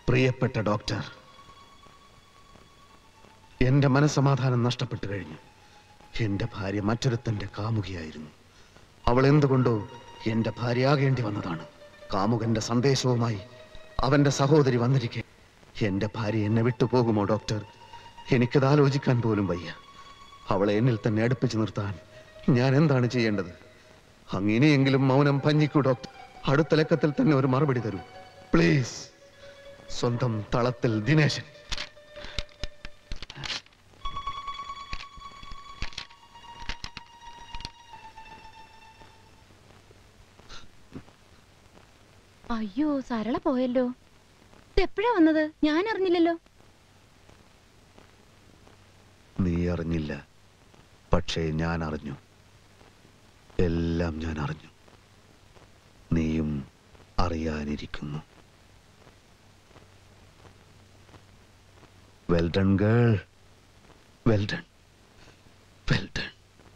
പ്രിയപ്പെട്ട ഡോക്ടർ എന്റെ മനസമാധാനം നഷ്ടപ്പെട്ടു കഴിഞ്ഞു എന്റെ ഭാര്യ മറ്റൊരുത്തന്റെ കാമുകിയായിരുന്നു അവൾ എന്തുകൊണ്ടോ എന്റെ ഭാര്യയാകേണ്ടി വന്നതാണ് കാമുകന്റെ സന്ദേശവുമായി അവന്റെ സഹോദരി വന്നിരിക്കെ എന്റെ ഭാര്യ എന്നെ വിട്ടുപോകുമോ ഡോക്ടർ എനിക്കത് ആലോചിക്കാൻ പോലും വയ്യ അവളെ എന്നിൽ തന്നെ അടുപ്പിച്ചു നിർത്താൻ ഞാൻ എന്താണ് ചെയ്യേണ്ടത് അങ്ങനെയെങ്കിലും മൗനം പഞ്ഞിക്കൂ ഡോക്ടർ അടുത്ത ലക്കത്തിൽ തന്നെ ഒരു മറുപടി തരൂ പ്ലീസ് സ്വന്തം തളത്തിൽ ദിനേശൻ അയ്യോ സരള പോയല്ലോ എപ്പോഴാ വന്നത് ഞാൻ അറിഞ്ഞില്ലല്ലോ നീ അറിഞ്ഞില്ല പക്ഷേ ഞാൻ അറിഞ്ഞു എല്ലാം ഞാൻ അറിഞ്ഞു നീയും അറിയാനിരിക്കുന്നു well done girl well done well done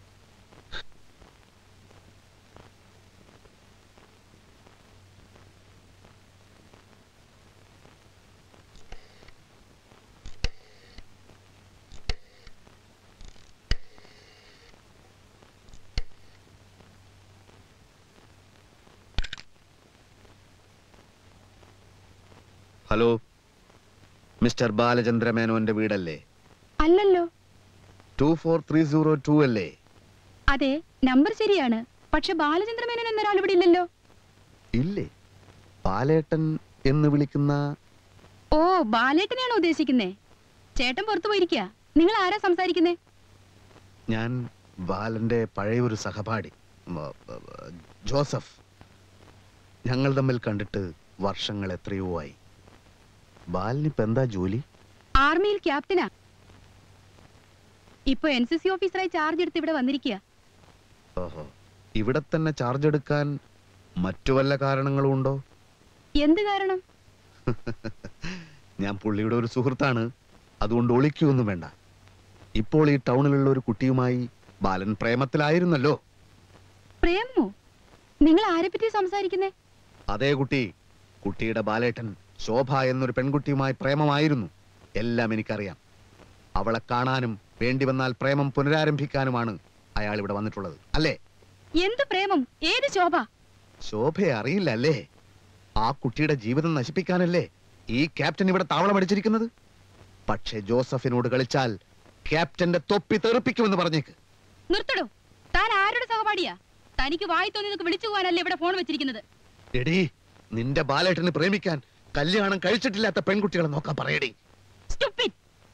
hello mister Balachandra മേനോന്റെ വീടല്ലേ അല്ലല്ലോ two four three zero two അല്ലേ അതെ നമ്പർ ശരിയാണ് പക്ഷെ ബാലചന്ദ്രമേനൻ എന്നൊരാൾ ഇവിടെ ഇല്ലല്ലോ ഇല്ലേ പാലേട്ടൻ എന്ന് വിളിക്കുന്ന ഓ ബാലേട്ടനെയാണോ ഉദ്ദേശിക്കുന്നേ ചേട്ടൻ പുറത്തു പോയിരിക്കുക നിങ്ങൾ ആരാ സംസാരിക്കുന്നേ ഞാൻ ബാലന്റെ പഴയ ഒരു സഹപാഠി മ, ബ, ബ, ജോസഫ് ഞങ്ങൾ തമ്മിൽ കണ്ടിട്ട് വർഷങ്ങൾ എത്രയോ ആയി ബാലിനിപ്പോ എന്താ ജോലി ആർമിയിൽ ക്യാപ്റ്റനാ ഇപ്പൊ എൻ സി സി ഓഫീസറായി ചാർജ് എടുത്ത് ഇവിടെ വന്നിരിക്കുക ഓഹോ ഇവിടെ തന്നെ ചാർജ് എടുക്കാൻ മറ്റു വല്ല കാരണങ്ങളും ഉണ്ടോ എന്ത് കാരണം ഞാൻ പുള്ളിയുടെ ഒരു സുഹൃത്താണ് അതുകൊണ്ട് ഒളിക്കൊന്നും വേണ്ട ഇപ്പോൾ ഈ ടൗണിലുള്ള ഒരു കുട്ടിയുമായി ബാലൻ പ്രേമത്തിലായിരുന്നല്ലോ പ്രേമോ നിങ്ങൾ ആരെ പറ്റി സംസാരിക്കുന്നേ അതേ കുട്ടി കുട്ടിയുടെ ബാലേട്ടൻ ശോഭ എന്നൊരു പെൺകുട്ടിയുമായി പ്രേമമായിരുന്നു എല്ലാം എനിക്കറിയാം അവളെ കാണാനും വേണ്ടി വന്നാൽ പ്രേമം പുനരാരംഭിക്കാനുമാണ് അയാൾ ഇവിടെ വന്നിട്ടുള്ളത് അല്ലേ എന്ത് പ്രേമം ഏത് ശോഭ ശോഭയെ അറിയില്ല അല്ലേ ആ കുട്ടിയുടെ ജീവിതം നശിപ്പിക്കാനല്ലേ ഈ ക്യാപ്റ്റൻ ഇവിടെ താവളം അടിച്ചിരിക്കുന്നത് പക്ഷേ ജോസഫിനോട് കളിച്ചാൽ ക്യാപ്റ്റന്റെ തൊപ്പി തെറിപ്പിക്കുമെന്ന് പറഞ്ഞേക്ക് നിർത്തടോ താൻ ആരുടെ സഹപാഠിയാ തനിക്ക് വായി തോന്നിയതൊക്കെ വിളിച്ചു പോകാനല്ലേ ഇവിടെ ഫോൺ വെച്ചിരിക്കുന്നത് എടീ നിന്റെ ബാലേട്ടന് പ്രേമിക്കാൻ കല്യാണം കഴിച്ചിട്ടില്ലാത്ത പെൺകുട്ടികളെ നോക്കാൻ പറയടി Stupid.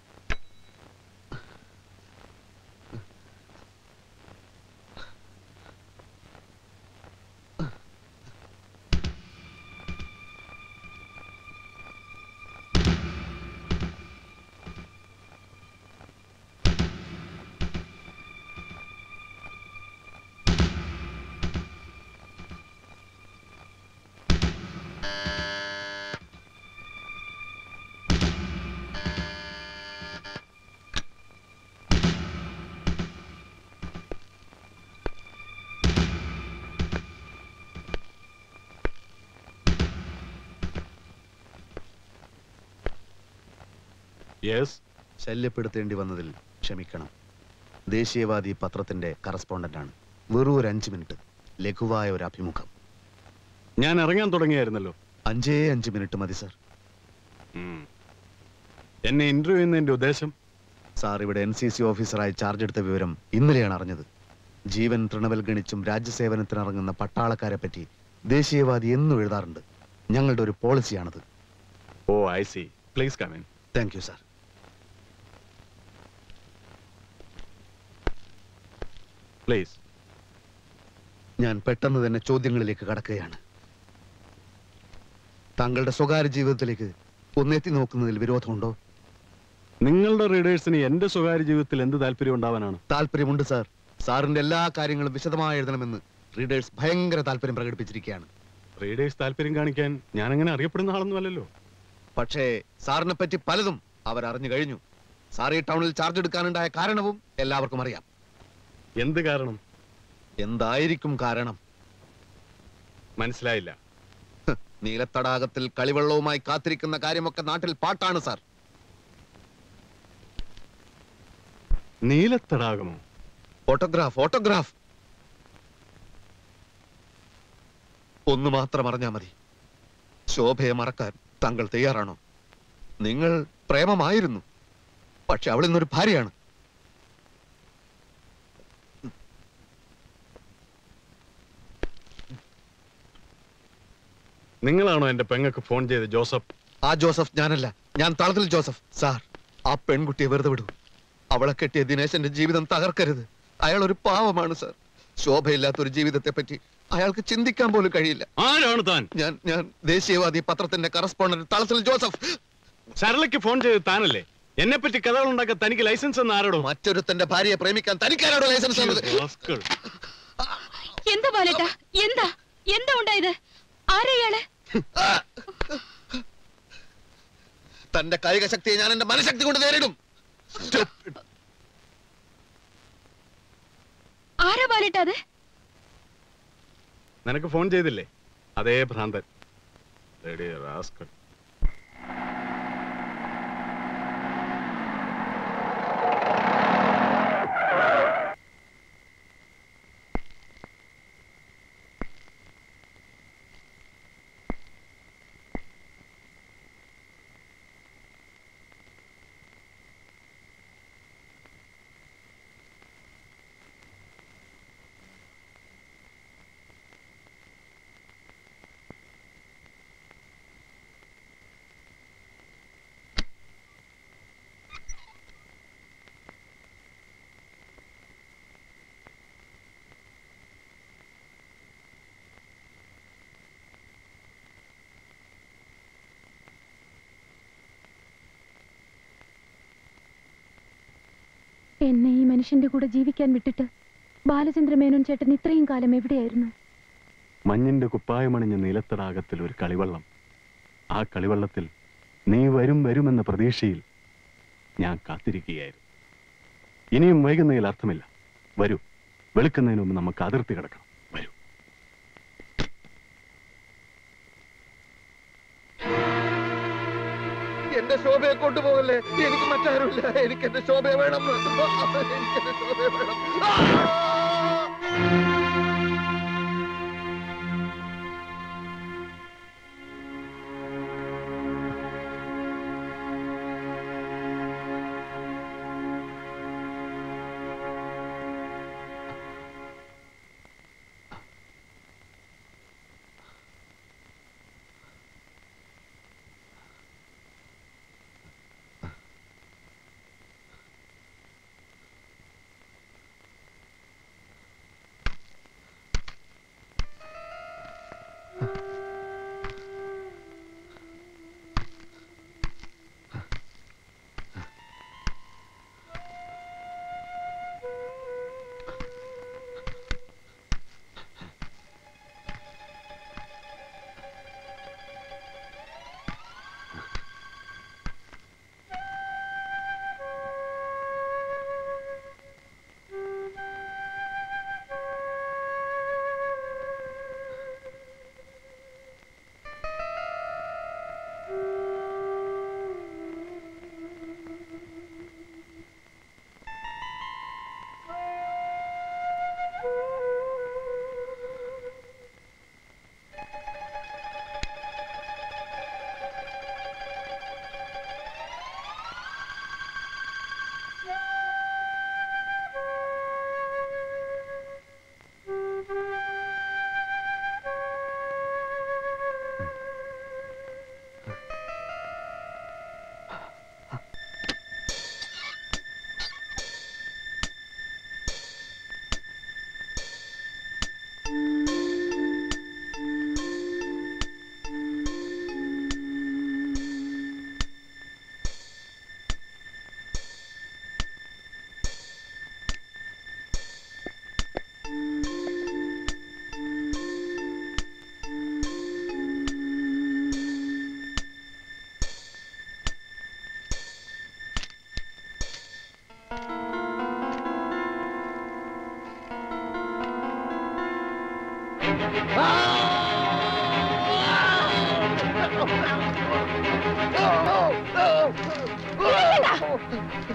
യെസ് ശല്യപ്പെടുത്തേണ്ടി വന്നതിൽ ക്ഷമിക്കണം ദേശീയവാദി പത്രത്തിന്റെ കറസ്പോണ്ടന്റാണ് വെറും ഒരു അഞ്ച് മിനിറ്റ് ലഘുവായ ഒരു അഭിമുഖം ഞാൻ ഇറങ്ങാൻ തുടങ്ങിയായിരുന്നല്ലോ അഞ്ചേ അഞ്ച് മിനിറ്റ് മതി സർ ഉം. എന്നെ ഇന്റർവ്യൂ ചെയ്യുന്നതിന്റെ ഉദ്ദേശം സാർ ഇവിടെ എൻ സി സി ഓഫീസറായി ചാർജ് എടുത്ത വിവരം ഇന്നലെയാണ് അറിഞ്ഞത് ജീവൻ തൃണവൽഗണിച്ചും രാജ്യസേവനത്തിനിറങ്ങുന്ന പട്ടാളക്കാരെ പറ്റി ദേശീയവാദി എന്നും എഴുതാറുണ്ട് ഞങ്ങളുടെ ഒരു പോളിസിയാണത് oh I see please come in thank you sir please ഞാൻ പെട്ടെന്ന് തന്നെ ചോദ്യങ്ങളിലേക്ക് കടക്കുകയാണ് താങ്കളുടെ സ്വകാര്യ ജീവിതത്തിലേക്ക് ഒന്നെത്തി നോക്കുന്നതിൽ വിരോധമുണ്ടോ നിങ്ങളുടെ റീഡേഴ്സിന് എന്റെ സ്വകാര്യ ജീവിതത്തിൽ എന്ത് താല്പര്യം ഉണ്ടാവാനാണ് താല്പര്യമുണ്ട് സാർ സാറിന്റെ എല്ലാ കാര്യങ്ങളും വിശദമായി എഴുതണമെന്ന് റീഡേഴ്സ് ഭയങ്കര താല്പര്യം പ്രകടിപ്പിച്ചിരിക്കുകയാണ് റീഡേഴ്സ് താല്പര്യം കാണിക്കാൻ ഞാൻ അങ്ങനെ അറിയപ്പെടുന്ന ആളൊന്നും അല്ലല്ലോ പക്ഷേ സാറിനെ പറ്റി പലതും അവർ അറിഞ്ഞു കഴിഞ്ഞു സാർ ഈ ടൗണിൽ ചാർജ് എടുക്കാനുണ്ടായ കാരണവും എല്ലാവർക്കും അറിയാം എന്ത് കാരണം എന്തായിരിക്കും കാരണം മനസ്സിലായില്ല നീലത്തടാകത്തിൽ കളിവെള്ളവുമായി കാത്തിരിക്കുന്ന കാര്യമൊക്കെ നാട്ടിൽ പാട്ടാണ് സാർ നീലത്തടാകമോ ഫോട്ടോഗ്രാഫ് ഫോട്ടോഗ്രാഫ് ഒന്ന് മാത്രം അറിഞ്ഞാ മതി ശോഭയെ മറക്കാൻ താങ്കൾ തയ്യാറാണോ നിങ്ങൾ പ്രേമമായിരുന്നു പക്ഷെ അവൾ ഇന്നൊരു ഭാര്യയാണ് നിങ്ങളാണോ എന്റെ പെങ്ങക്ക് ഫോൺ ചെയ്ത് ജോസഫ് ആ ജോസഫ് ഞാനല്ല ഞാൻ തളത്തിൽ ജോസഫ് സാർ ആ പെൺകുട്ടിയെ വെറുതെ വിടൂ അവളെ കെട്ടിയ ദിനേശന്റെ ജീവിതം തകർക്കരുത് അയാൾ ഒരു പാവമാണ് സാർ ശോഭയില്ലാത്ത ഒരു ജീവിതത്തെ പറ്റി അയാൾക്ക് ചിന്തിക്കാൻ പോലും കഴിയില്ല ആരാണ് താൻ ഞാൻ ഞാൻ ദേശീയവാദി പത്രത്തിന്റെ കറസ്പോണ്ടന്റ് തളത്തിൽ ജോസഫ് സരളയ്ക്ക് ഫോൺ ചെയ്ത് താനല്ലേ എന്നെ പറ്റി കഥകൾ ഉണ്ടാക്കാൻ തനിക്ക് ലൈസൻസ് എന്ന് ആരോടോ മറ്റൊരുത്തന്റെ ഭാര്യയെ പ്രേമിക്കാൻ തനിക്കാരോട് ലൈസൻസ് തന്നത് റാസ്കൾ. എന്താ ബാലേട്ട എന്താ എന്താ ഉണ്ടായത് ആരെയാള് തന്റെ കായിക ശക്തിയെ ഞാൻ എന്റെ മനഃശക്തി കൊണ്ട് നേരിടും ആരാ ബാലേട്ട അത് നിനക്ക് ഫോൺ ചെയ്തില്ലേ അതേ ഭ്രാന്തൻ എടീ റാസ്കൽ. എന്നെ ഈ മനുഷ്യന്റെ കൂടെ ജീവിക്കാൻ വിട്ടിട്ട് ബാലചന്ദ്ര മേനോൻ ചേട്ടൻ ഇത്രയും കാലം എവിടെയായിരുന്നു മഞ്ഞിന്റെ കുപ്പായമണിഞ്ഞ നീലത്തടാകത്തിൽ ഒരു കളിവള്ളം ആ കളിവള്ളത്തിൽ നീ വരും വരുമെന്ന പ്രതീക്ഷയിൽ ഞാൻ കാത്തിരിക്കുകയായിരുന്നു ഇനിയും വൈകുന്നതിൽ അർത്ഥമില്ല വരൂ വെളുക്കുന്നതിന് മുമ്പ് നമുക്ക് അതിർത്തി കിടക്കണം വരൂ എന്റെ ശോഭയെ കൊണ്ടുപോകല്ലേ എനിക്ക് മറ്റാരുമില്ല എനിക്ക് എന്റെ ശോഭയെ വേണം എനിക്ക് എന്റെ ശോഭയെ വേണം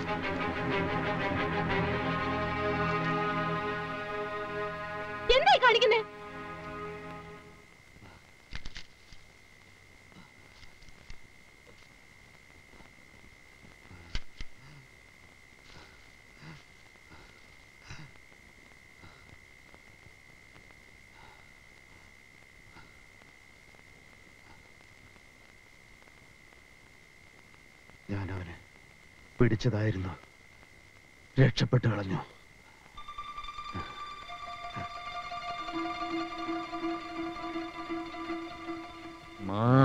എന്തായി കാണിക്കുന്നേ ഞാൻ അവനെ പിടിച്ചതായിരുന്നു രക്ഷപ്പെട്ടു കളഞ്ഞു മാ